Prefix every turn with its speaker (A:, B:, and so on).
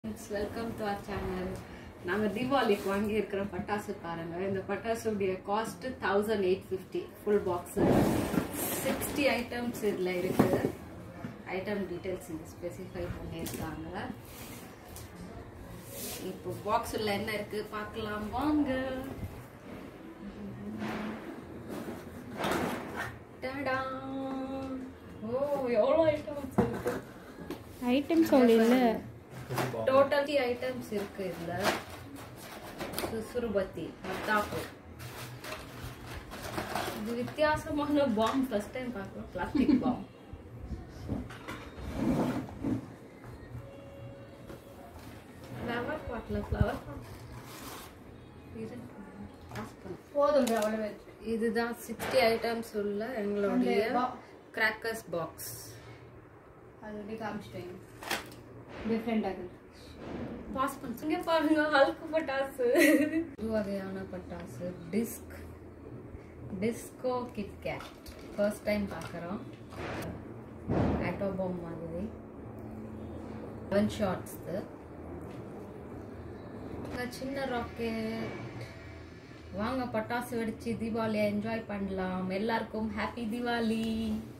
A: friends welcome to our channel நாங்கள் தீபாவளிக்கு வாங்கியிருக்கிற பட்டாசு பாருங்க இந்த பட்டாசுடைய cost thousand eight fifty full box sixty items இதில் இருக்குது ஐட்டம் டீட்டெயில்ஸ் இங்கே ஸ்பெசிஃபை பண்ணியிருக்காங்க இப்போ பாக்ஸில் என்ன இருக்குது பார்க்கலாம் வாங்க டடா ஓ எவ்வளோ ஐட்டம்ஸ் இருக்கு
B: ஐட்டம் சொல்லல
A: டோட்டலி ஐட்டம்ஸ் இருக்கு இதுல சுசுருபத்தி மத்தாப்பு இது வித்தியாசமான பாம் ஃபர்ஸ்ட் டைம் பார்க்குறோம் plastic bomb flower bottle flower
B: போதும் அவ்வளவு
A: இதுதான் சிக்ஸ்டி ஐட்டம்ஸ் உள்ள எங்களுடைய
B: அந்த bo-
A: கிராக்கர்ஸ் பாக்ஸ்
B: அது அப்படியே காமிச்சிட்டேன் டிஃப்ரெண்டாக
A: பாஸ் பண்ணு இங்க பாருங்க ஹல்க் பட்டாசு இது வகையான பட்டாசு disc disco KitKat first time பார்க்குறோம் ஆட்டோபாம் மாதிரி ஒன் ஷார்ட்ஸ் சின்ன ராக்கெட் வாங்க பட்டாசு வெடிச்சு தீபாவளியை என்ஜாய் பண்ணலாம் எல்லாருக்கும் ஹாப்பி தீபாவளி